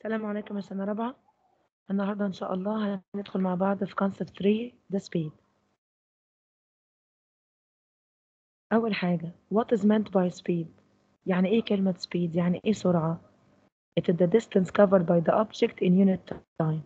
السلام عليكم يا سنة رابعة النهاردة إن شاء الله هندخل مع بعض في concept 3 the speed أول حاجة what is meant by speed يعني إيه كلمة speed يعني إيه سرعة it is the distance covered by the object in unit time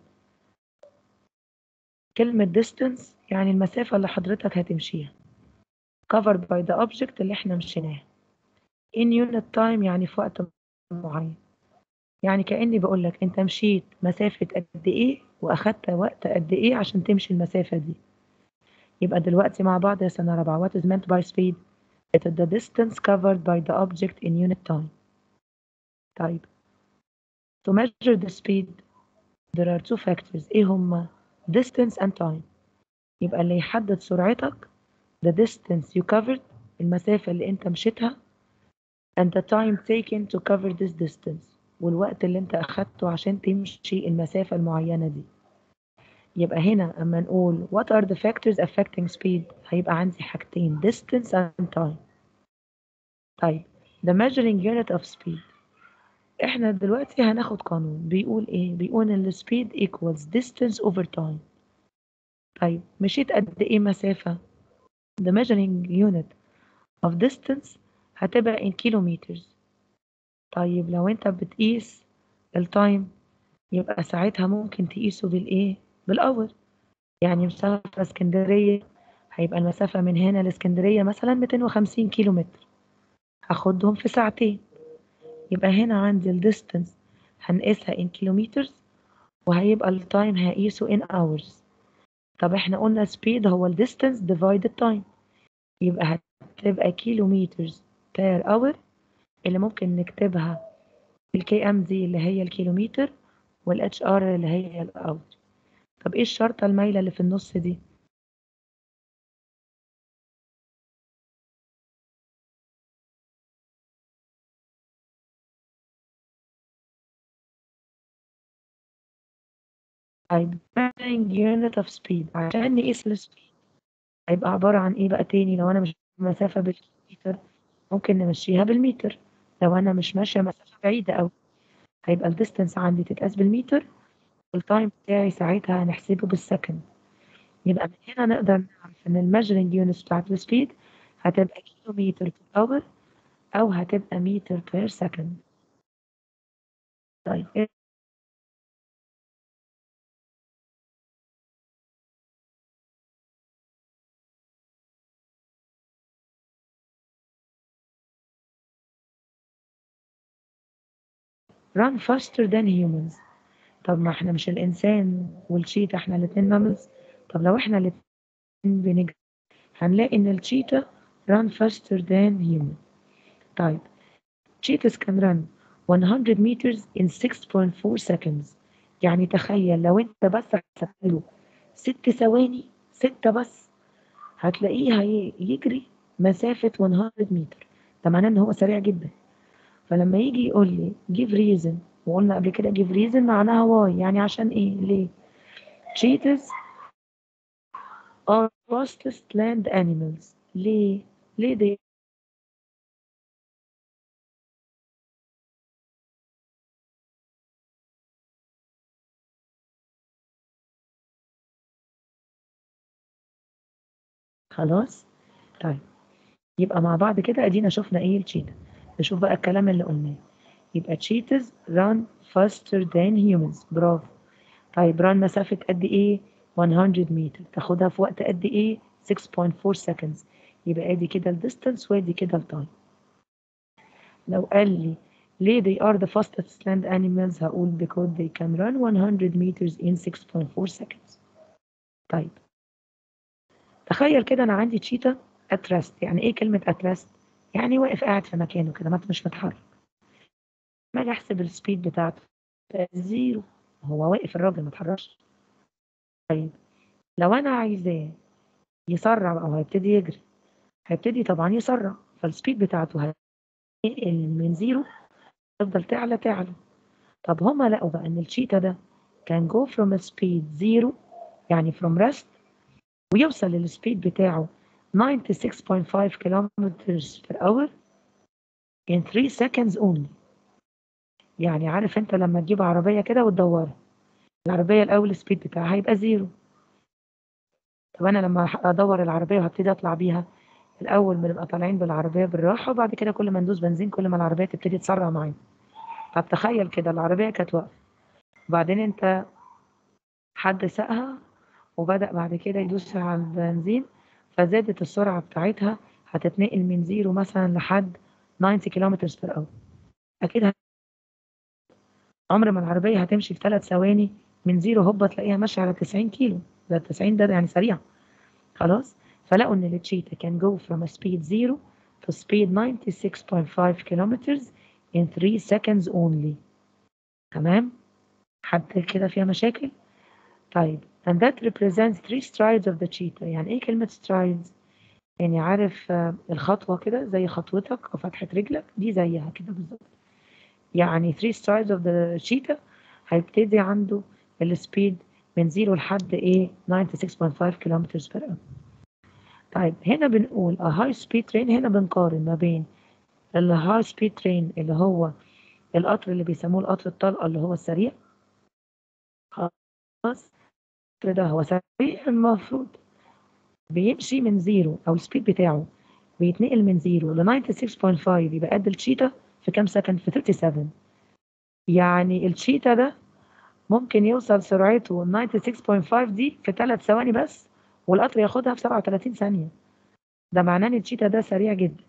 كلمة distance يعني المسافة اللي حضرتك هتمشيها covered by the object اللي احنا مشيناها in unit time يعني في وقت معين يعني كأني بقول لك أنت مشيت مسافة قد إيه وأخدت وقت قد إيه عشان تمشي المسافة دي يبقى دلوقتي مع بعض يا سنة رابعة what is meant by speed it is the distance covered by the object in unit time طيب to measure the speed there are two factors إيه هما distance and time يبقى اللي يحدد سرعتك the distance you covered المسافة اللي أنت مشيتها and the time taken to cover this distance والوقت اللي انت اخدته عشان تمشي المسافة المعينة دي يبقى هنا اما نقول what are the factors affecting speed هيبقى عندي حاجتين distance and time طيب the measuring unit of speed احنا دلوقتي هناخد قانون بيقول ايه بيقول ان ال speed equals distance over time طيب مشيت قد ايه مسافة the measuring unit of distance هتبقى in kilometers طيب لو انت بتقيس التايم يبقى ساعتها ممكن تقيسه بالايه بالاور يعني مسافة اسكندرية هيبقى المسافة من هنا لاسكندرية مثلا 250 كيلو متر هاخدهم في ساعتين يبقى هنا عندي الديستنس هنقيسها in كيلومترز وهيبقى التايم هقيسه in hours طب احنا قلنا speed هو الديستنس divided time يبقى هتبقى كيلومترز per hour اللي ممكن نكتبها الكي ام دي اللي هي الكيلومتر والاتش ار اللي هي الاور طب ايه الشرطة المايلة اللي في النص دي طيب unit of speed عشان نقيس السبيد هيبقى عبارة عن ايه بقى تاني لو انا مش مسافة بالكيلومتر ممكن نمشيها بالمتر لو انا مش ماشيه مسافه بعيده قوي هيبقى الديستنس عندي تتقاس بالمتر والتايم بتاعي ساعتها هنحسبه بالسكند يبقى من هنا نقدر نعرف ان الميجرنج يونتس بتاعت السبيد هتبقى كيلو متر بير اور او هتبقى متر بير سكند طيب run faster than humans طب ما احنا مش الانسان والشيتا احنا الاتنين ماملز طب لو احنا الاتنين بنجري هنلاقي ان الشيتا run faster than human طيب cheetahs can run 100 meters in 6.4 seconds يعني تخيل لو انت بس حسبت له ست ثواني ستة بس هتلاقيه هيجري مسافة 100 متر ده معناه ان هو سريع جدا فلما يجي يقول لي give reason وقلنا قبل كده give reason معناها why يعني عشان ايه ليه cheetahs are fastest land animals ليه ليه دي خلاص طيب يبقى مع بعض كده ادينا شفنا ايه التشيتا نشوف بقى الكلام اللي قلناه يبقى cheetahs run faster than humans برافو طيب run مسافة قد ايه 100 متر تاخدها في وقت قد ايه 6.4 seconds يبقى ادي كده الديستانس وادي كده التايم لو قال لي ليه they are the fastest land animals هقول because they can run 100 meters in 6.4 seconds طيب تخيل كده انا عندي تشيتا at rest يعني ايه كلمة at rest يعني واقف قاعد في مكانه كده ما مش متحرك ما اجي احسب السبيد بتاعته زيرو هو واقف الراجل ما اتحركش طيب لو انا عايزاه يسرع او هيبتدي يجري هيبتدي طبعا يسرع فالسبيد بتاعته هينقل من زيرو تفضل تعلى تعلى طب هما لقوا بقى ان الشيتا ده كان جو فروم سبيد زيرو يعني فروم ريست ويوصل للسبيد بتاعه 96.5 kilometers per hour in 3 seconds only يعني عارف انت لما تجيب عربية كده وتدورها العربية الأول السبيد بتاعها هيبقى زيرو طب أنا لما أدور العربية وهبتدي أطلع بيها الأول بنبقى طالعين بالعربية بالراحة وبعد كده كل ما ندوس بنزين كل ما العربية تبتدي تسرع معانا طب تخيل كده العربية كانت واقفة وبعدين انت حد ساقها وبدأ بعد كده يدوس على البنزين فزادت السرعة بتاعتها هتتنقل من زيرو مثلا لحد 90 كيلومتر بير اور أكيد هت... عمر ما العربية هتمشي في ثلاث ثواني من زيرو هوبا تلاقيها ماشية على 90 كيلو ده 90 ده يعني سريع خلاص فلقوا ان التشيتا can go from a speed 0 to speed 96.5 kilometers in 3 seconds only تمام حد كده فيها مشاكل طيب and that represents three strides of the cheetah يعني ايه كلمة strides يعني عارف آه، الخطوة كده زي خطوتك أو فتحة رجلك دي زيها كده بالظبط يعني three strides of the cheetah هيبتدي عنده السبيد من زيرو لحد ايه 96.5 كيلومتر بير اور طيب هنا بنقول a high speed train هنا بنقارن ما بين ال high speed train اللي هو القطر اللي بيسموه القطر الطلقة اللي هو السريع خلاص القطر ده هو سريع المفروض بيمشي من زيرو او السبيد بتاعه بيتنقل من زيرو ل 96.5 يبقى قد التشيتا في كام سكند في 37 يعني التشيتا ده ممكن يوصل سرعته 96.5 دي في 3 ثواني بس والقطر ياخدها في 37 ثانية ده معناه ان التشيتا ده سريع جدا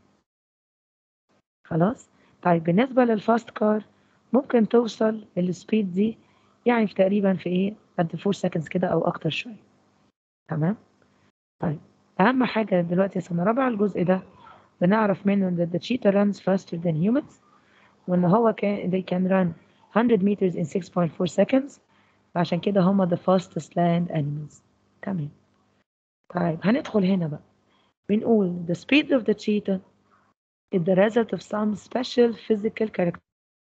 خلاص طيب بالنسبة للفاست كار ممكن توصل السبيد دي يعني في تقريبا في ايه قد 4 سكندز كده او اكتر شوية تمام طيب اهم حاجة دلوقتي يا سنة رابعة الجزء ده بنعرف منه ان the cheetah runs faster than humans وان هو كان they can run 100 meters in 6.4 seconds عشان كده هما the fastest land animals تمام طيب هندخل هنا بقى بنقول the speed of the cheetah is the result of some special physical characteristics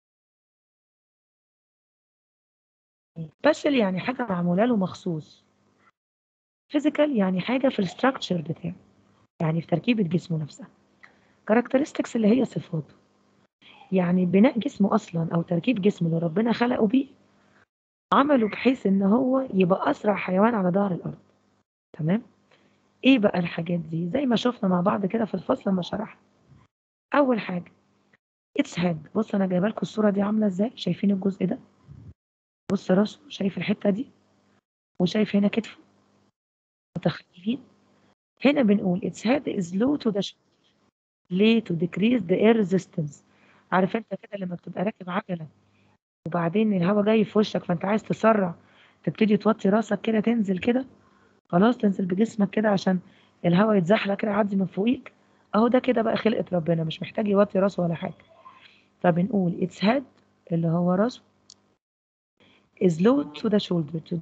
special يعني حاجة معمولة له مخصوص physical يعني حاجة في الستراكشر بتاعه يعني في تركيبة جسمه نفسها characteristics اللي هي صفاته يعني بناء جسمه أصلا أو تركيب جسمه اللي ربنا خلقه بيه عمله بحيث إن هو يبقى أسرع حيوان على ظهر الأرض تمام إيه بقى الحاجات دي زي ما شفنا مع بعض كده في الفصل لما شرحنا أول حاجة اتس هيد بص أنا جايبه لكم الصورة دي عاملة إزاي شايفين الجزء ده بص راسه شايف الحتة دي وشايف هنا كتفه متخيلين هنا بنقول its head is low to the shoulder ليه to decrease the air resistance عارف انت كده لما بتبقى راكب عجلة وبعدين الهواء جاي في وشك فانت عايز تسرع تبتدي توطي راسك كده تنزل كده خلاص تنزل بجسمك كده عشان الهواء يتزحلق كده يعدي من فوقيك اهو ده كده بقى خلقة ربنا مش محتاج يوطي راسه ولا حاجة فبنقول its head اللي هو راسه is low to the shoulder to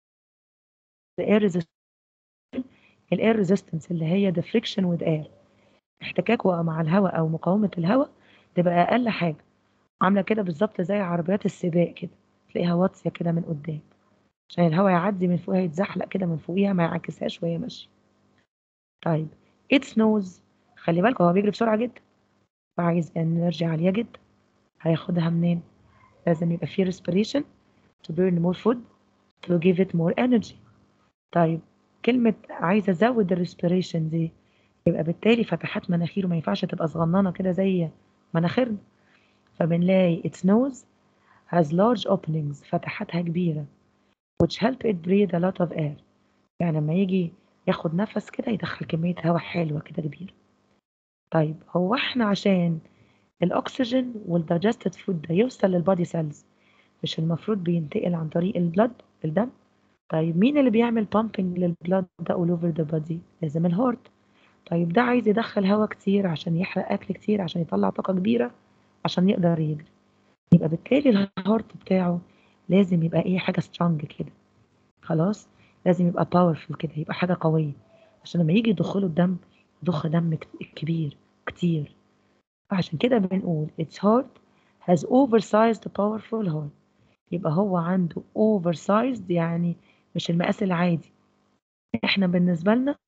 the air resistance الاير ريزيستنس اللي هي the friction with air احتكاكه مع الهواء او مقاومة الهواء تبقى اقل حاجة عاملة كده بالظبط زي عربيات السباق كده تلاقيها واطية كده من قدام عشان الهواء يعدي من فوقها يتزحلق كده من فوقيها ما يعكسهاش وهي ماشية طيب its nose خلي بالك هو بيجري بسرعة جدا وعايز انرجي عالية جدا هياخدها منين لازم يبقى فيه respiration to burn more food to give it more energy طيب كلمة عايزة أزود الريسبيريشن دي يبقى بالتالي فتحات مناخيره ما ينفعش تبقى صغننة كده زي مناخيرنا فبنلاقي its nose has large openings فتحاتها كبيرة which help it breathe a lot of air يعني لما يجي ياخد نفس كده يدخل كمية هواء حلوة كده كبيرة طيب هو احنا عشان الأكسجين والدايجستد فود ده يوصل للبادي سيلز مش المفروض بينتقل عن طريق البلد الدم طيب مين اللي بيعمل بامبنج للبلد ده all over the body لازم الهارت طيب ده عايز يدخل هواء كتير عشان يحرق اكل كتير عشان يطلع طاقة كبيرة عشان يقدر يجري يبقى بالتالي الهارت بتاعه لازم يبقى ايه حاجة سترونج كده خلاص لازم يبقى باورفul كده يبقى حاجة قوية عشان لما يجي يضخله الدم يضخ دم كبير كتير عشان كده بنقول its heart has oversized powerful heart يبقى هو عنده oversized يعني مش المقاس العادي احنا بالنسبة لنا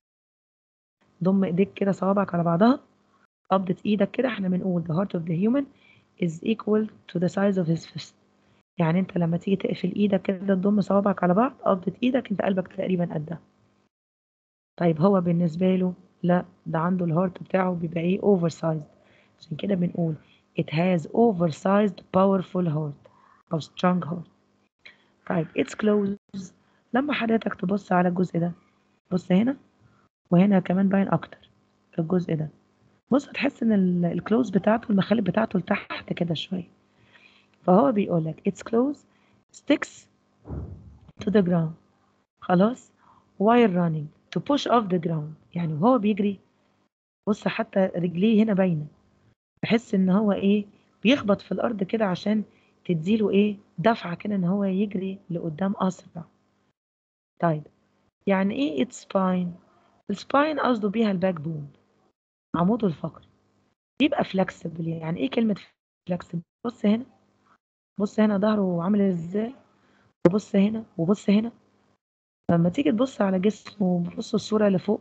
ضم ايديك كده صوابعك على بعضها قبضة ايدك كده احنا بنقول the heart of the human is equal to the size of his fist يعني انت لما تيجي تقفل ايدك كده تضم صوابعك على بعض قبضة ايدك انت قلبك تقريبا قدها طيب هو بالنسبة له لا ده عنده الهارت بتاعه بيبقى ايه اوفر سايزد عشان كده بنقول it has oversized powerful heart أو strong heart طيب it's close لما حضرتك تبص على الجزء ده بص هنا وهنا كمان باين أكتر الجزء ده بص هتحس إن الكلوز بتاعته المخالب بتاعته لتحت كده شوية فهو بيقول لك it's close sticks to the ground خلاص while running to push off the ground يعني وهو بيجري بص حتى رجليه هنا باينة بحس ان هو ايه بيخبط في الارض كده عشان تديله ايه دفعة كده ان هو يجري لقدام اسرع طيب يعني ايه its spine السباين قصده بيها الباك بون عموده الفقري يبقى فلكسبل يعني ايه كلمة فلكسبل بص هنا بص هنا ظهره عامل ازاي وبص هنا وبص هنا لما تيجي تبص على جسمه وبص الصورة اللي فوق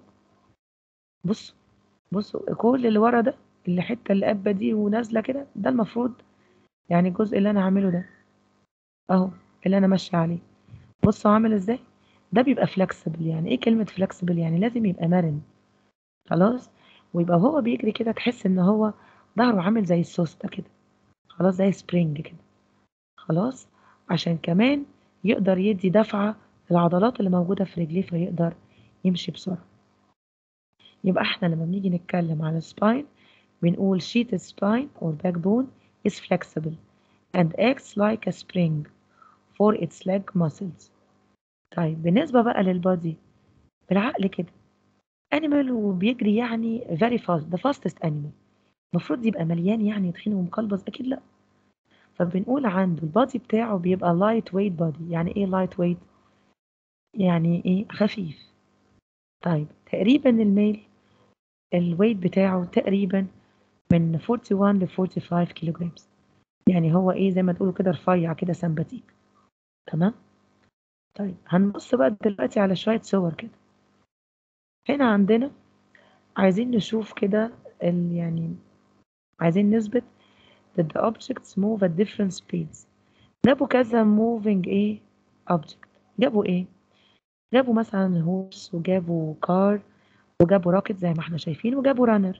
بص بص كل اللي ورا ده اللي حتة اللي قبة دي ونازلة كده ده المفروض يعني الجزء اللي انا هعمله ده اهو اللي انا ماشية عليه بصوا عامل ازاي ده بيبقى فلكسبل يعني ايه كلمة فلكسبل يعني لازم يبقى مرن خلاص ويبقى هو بيجري كده تحس ان هو ظهره عامل زي السوستة كده خلاص زي سبرينج كده خلاص عشان كمان يقدر يدي دفعة للعضلات اللي موجودة في رجليه فيقدر يمشي بسرعة يبقى احنا لما بنيجي نتكلم على السباين بنقول sheath spine or backbone is flexible and acts like a spring for its leg muscles طيب بالنسبة بقى للبادي بالعقل كده animal وبيجري يعني very fast the fastest animal المفروض يبقى مليان يعني تخين ومقلبز أكيد لأ فبنقول عنده البادي بتاعه بيبقى light weight body يعني ايه light weight يعني ايه خفيف طيب تقريبا الميل الويت بتاعه تقريبا من 41 ل 45 كيلو جرامز يعني هو ايه زي ما تقولوا كده رفيع كده سمباتيك تمام طيب هنبص بقى دلوقتي على شوية صور كده هنا عندنا عايزين نشوف كده ال يعني عايزين نثبت that the objects move at different speeds جابوا كذا moving ايه object جابوا ايه جابوا مثلا هورس وجابوا كار وجابوا راكت زي ما احنا شايفين وجابوا رانر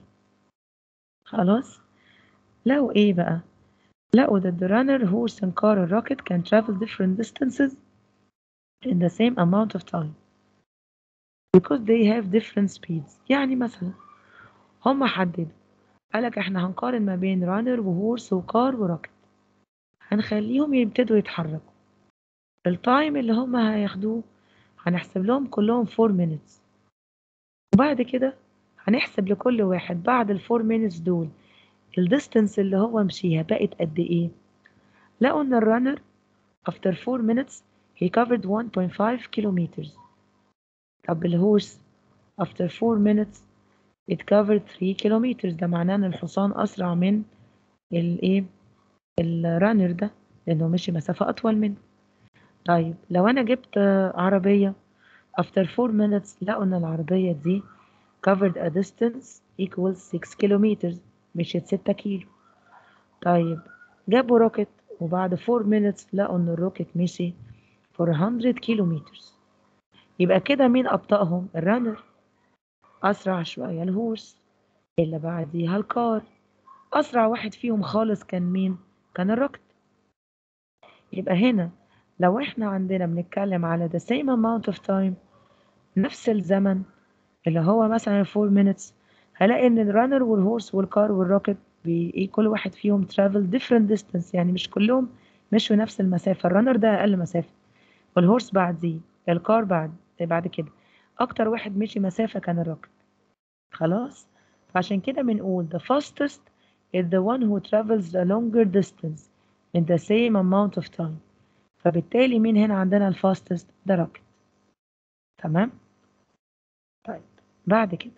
خلاص لقوا ايه بقى لقوا that the runner horse and car and rocket can travel different distances in the same amount of time because they have different speeds يعني مثلا هم حددوا قالك احنا هنقارن ما بين رانر وهورس وكار وراكت هنخليهم يبتدوا يتحركوا التايم اللي هم هياخدوه هنحسب لهم كلهم 4 minutes وبعد كده هنحسب لكل واحد بعد ال 4 minutes دول الديستنس اللي هو مشيها بقت قد ايه لقوا ان الرانر after 4 minutes he covered 1.5 kilometers طب الهورس after 4 minutes it covered 3 kilometers ده معناه ان الحصان اسرع من الايه الرانر ده لانه مشي مسافة اطول منه طيب لو انا جبت عربية after 4 minutes لقوا ان العربية دي covered a distance equals 6 kilometers مشيت 6 كيلو طيب جابوا روكت وبعد 4 minutes لقوا ان الروكت مشي 400 كيلومتر يبقى كده مين أبطأهم الرانر أسرع شوية الهورس اللي بعديها الكار أسرع واحد فيهم خالص كان مين كان الروكت يبقى هنا لو احنا عندنا بنتكلم على the same amount of time نفس الزمن اللي هو مثلا 4 minutes هلاقي ان الرانر والهورس والكار والروكت بي كل واحد فيهم travel different distance يعني مش كلهم مشوا نفس المسافة الرانر ده أقل مسافة والهورس بعديه الكار بعد بعد كده أكتر واحد مشي مسافة كان الروكت خلاص فعشان كده بنقول the fastest is the one who travels a longer distance in the same amount of time فبالتالي مين هنا عندنا الفاستست ده روكت تمام طيب بعد كده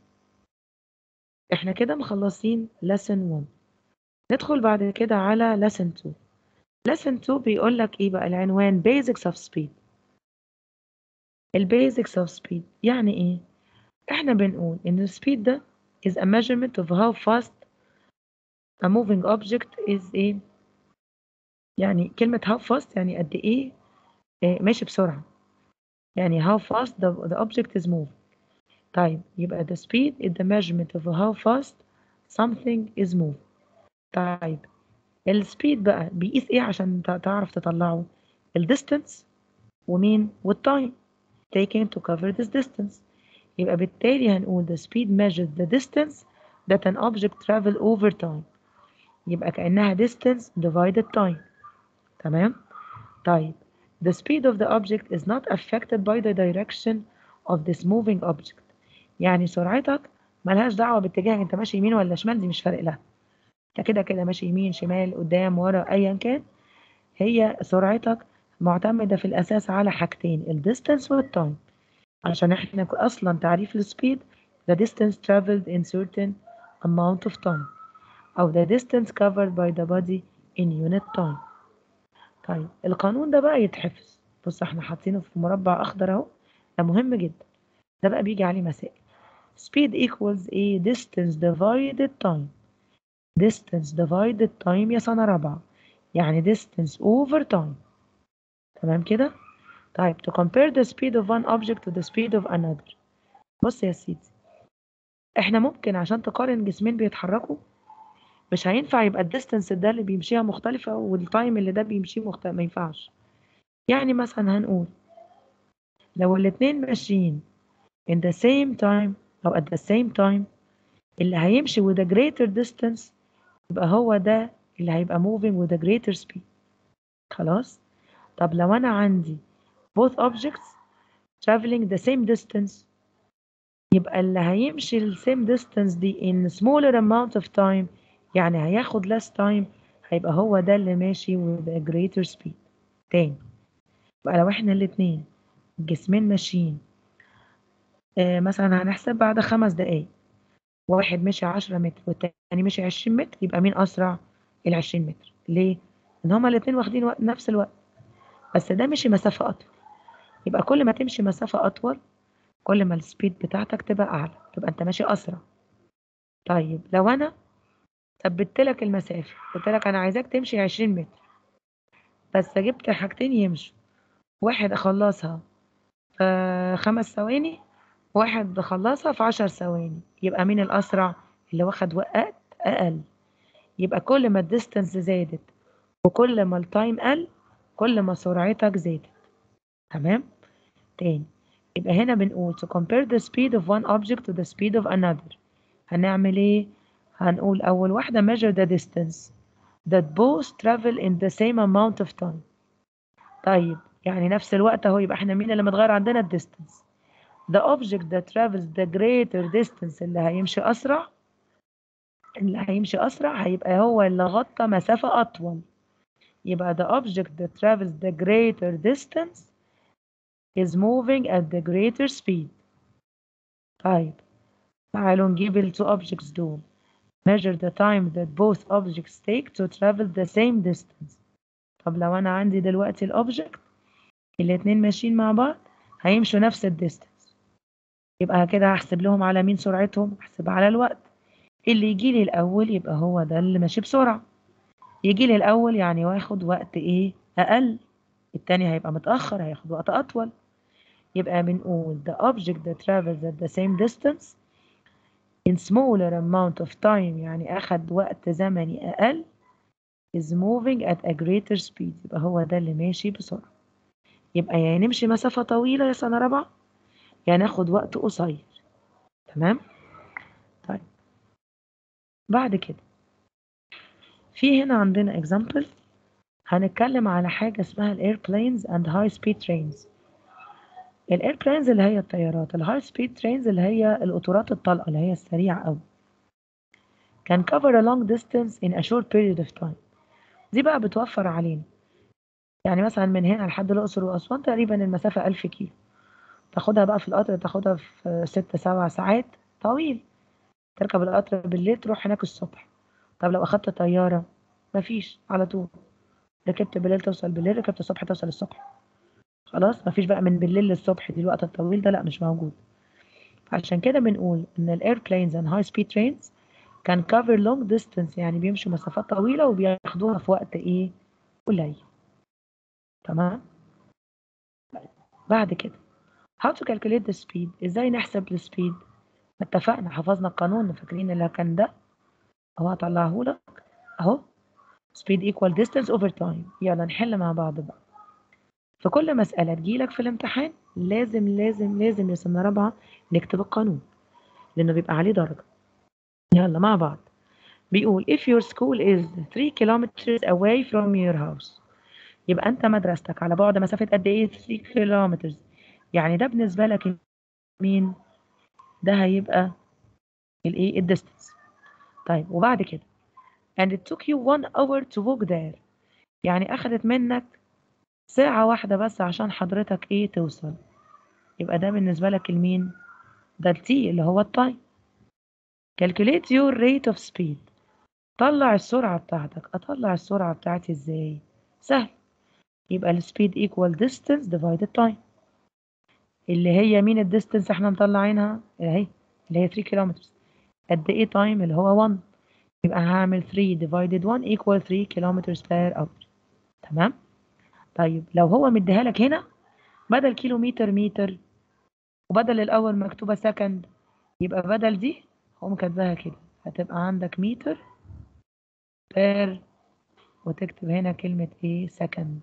احنا كده مخلصين lesson 1 ندخل بعد كده على lesson 2 lesson 2 بيقول لك ايه بقى العنوان basics of speed البيزكس of speed يعني ايه احنا بنقول ان السبيد ده is a measurement of how fast a moving object is a يعني كلمة how fast يعني قد إيه آه، ماشي بسرعة يعني how fast the, the object is moving طيب يبقى the speed is the measurement of how fast something is moving طيب السبيد بقى بيقيس ايه عشان تعرف تطلعه الديستنس ومين والتايم taken to cover this distance يبقى بالتالي هنقول the speed measures the distance that an object travel over time يبقى كأنها distance divided time تمام طيب the speed of the object is not affected by the direction of this moving object يعني سرعتك ملهاش دعوة باتجاه انت ماشي يمين ولا شمال دي مش فارق لها انت كده كده ماشي يمين شمال قدام ورا ايا كان هي سرعتك معتمدة في الأساس على حاجتين الديستانس والتايم عشان احنا أصلا تعريف السبيد the distance traveled in certain amount of time أو the distance covered by the body in unit time طيب القانون ده بقى يتحفظ بص احنا حاطينه في مربع أخضر أهو ده مهم جدا ده بقى بيجي عليه مسائل speed equals a distance divided time distance divided time يا سنة رابعة يعني distance over time تمام كده طيب to compare the speed of one object to the speed of another بص يا سيدي احنا ممكن عشان تقارن جسمين بيتحركوا مش هينفع يبقى الديستنس ده اللي بيمشيها مختلفة والتايم اللي ده بيمشيه مختلف ما ينفعش يعني مثلا هنقول لو الاتنين ماشيين in the same time أو at the same time اللي هيمشي with a greater distance يبقى هو ده اللي هيبقى moving with a greater speed خلاص طب لو أنا عندي both objects traveling the same distance يبقى اللي هيمشي ال same distance دي in smaller amount of time يعني هياخد less time هيبقى هو ده اللي ماشي with a greater speed تاني يبقى لو احنا الاتنين الجسمين ماشيين آه مثلا هنحسب بعد خمس دقايق واحد مشي عشرة متر والتاني مشي عشرين متر يبقى مين أسرع العشرين متر ليه؟ إن هما الاتنين واخدين وقت نفس الوقت بس ده مشي مسافة أطول يبقى كل ما تمشي مسافة أطول كل ما السبيد بتاعتك تبقى أعلى تبقى أنت ماشي أسرع طيب لو أنا ثبت لك المسافة قلت لك أنا عايزاك تمشي عشرين متر بس جبت حاجتين يمشوا واحد أخلصها في خمس ثواني واحد بخلصها في عشر ثواني يبقى مين الأسرع اللي واخد وقت أقل يبقى كل ما الديستنس زادت وكل ما التايم قل كل ما سرعتك زادت تمام تاني يبقى هنا بنقول to compare the speed of one object to the speed of another هنعمل ايه هنقول أول واحدة measure the distance that both travel in the same amount of time طيب يعني نفس الوقت اهو يبقى احنا مين اللي متغير عندنا الديستنس the object that travels the greater distance اللي هيمشي أسرع اللي هيمشي أسرع هيبقى هو اللي غطى مسافة أطول يبقى the object that travels the greater distance is moving at the greater speed طيب تعالوا نجيب ال two objects دول measure the time that both objects take to travel the same distance طب لو أنا عندي دلوقتي الأوبجكت الاتنين ماشيين مع بعض هيمشوا نفس الديستنس يبقى كده هحسب لهم على مين سرعتهم احسب على الوقت اللي يجي لي الاول يبقى هو ده اللي ماشي بسرعه يجي لي الاول يعني واخد وقت ايه اقل التاني هيبقى متاخر هياخد وقت اطول يبقى بنقول the object that travels at the same distance in smaller amount of time يعني اخد وقت زمني اقل is moving at a greater speed يبقى هو ده اللي ماشي بسرعه يبقى يعني نمشي مسافه طويله يا سنه رابعه يعني ناخد وقت قصير تمام طيب بعد كده في هنا عندنا example هنتكلم على حاجة اسمها الايربلينز and high speed trains الايربلينز اللي هي الطيارات الهاي سبيد ترينز اللي هي القطارات الطلقة اللي هي السريعة أوي can cover a long distance in a short period of time دي بقى بتوفر علينا يعني مثلا من هنا لحد الأقصر وأسوان تقريبا المسافة ألف كيلو تاخدها بقى في القطر تاخدها في ست سبع ساعات طويل تركب القطر بالليل تروح هناك الصبح طب لو أخدت طيارة مفيش على طول ركبت بالليل توصل بالليل ركبت الصبح توصل الصبح خلاص مفيش بقى من بالليل للصبح دي الوقت الطويل ده لا مش موجود عشان كده بنقول ان الايربلينز and high speed trains can cover long distance يعني بيمشوا مسافات طويلة وبياخدوها في وقت ايه قليل تمام بعد كده how to calculate the speed ازاي نحسب السبيد اتفقنا حفظنا القانون فاكرين اللي كان ده اهو هطلعه لك اهو speed equal distance over time يلا نحل مع بعض بقى في كل مسألة تجيلك في الامتحان لازم لازم لازم يا سنة رابعة نكتب القانون لأنه بيبقى عليه درجة يلا مع بعض بيقول if your school is 3 kilometers away from your house يبقى أنت مدرستك على بعد مسافة قد إيه 3 kilometers يعني ده بالنسبة لك مين ده هيبقى الايه الديستنس طيب وبعد كده and it took you one hour to walk there يعني أخدت منك ساعة واحدة بس عشان حضرتك إيه توصل يبقى ده بالنسبة لك المين ده التي اللي هو التايم calculate your rate of speed طلع السرعة بتاعتك أطلع السرعة بتاعتي إزاي سهل يبقى السبيد equal distance divided time اللي هي مين الديستنس احنا مطلعينها اهي اللي هي 3 كيلومتر قد ايه تايم اللي هو 1 يبقى هعمل 3 divided 1 equal 3 kilometers per hour تمام طيب لو هو مديها لك هنا بدل كيلومتر متر وبدل الاول مكتوبه سكند يبقى بدل دي هم كاتباها كده هتبقى عندك متر بير وتكتب هنا كلمة ايه سكند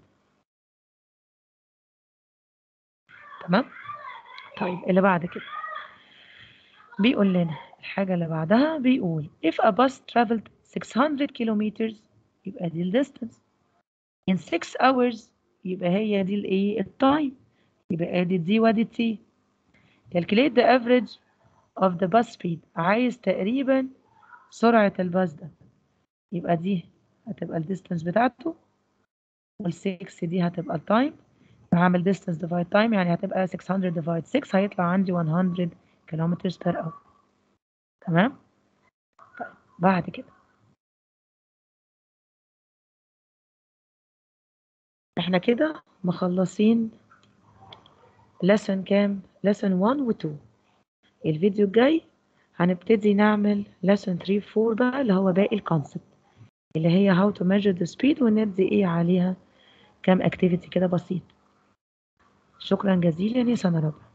تمام طيب اللي بعد كده بيقول لنا الحاجة اللي بعدها بيقول if a bus traveled 600 kilometers يبقى دي ال distance in 6 hours يبقى هي دي الايه التايم يبقى ادي دي وادي تي calculate the average of the bus speed عايز تقريبا سرعة الباص ده يبقى دي هتبقى الديستنس بتاعته وال6 دي هتبقى التايم هعمل distance divide time يعني هتبقى 600 divide 6 هيطلع عندي 100 kilometers per hour تمام طيب بعد كده احنا كده مخلصين lesson كام lesson 1 و 2 الفيديو الجاي هنبتدي نعمل lesson 3 4 بقى اللي هو باقي الكونسبت اللي هي how to measure the speed وندي ايه عليها كام activity كده بسيط شكرا جزيلا يا سنة رب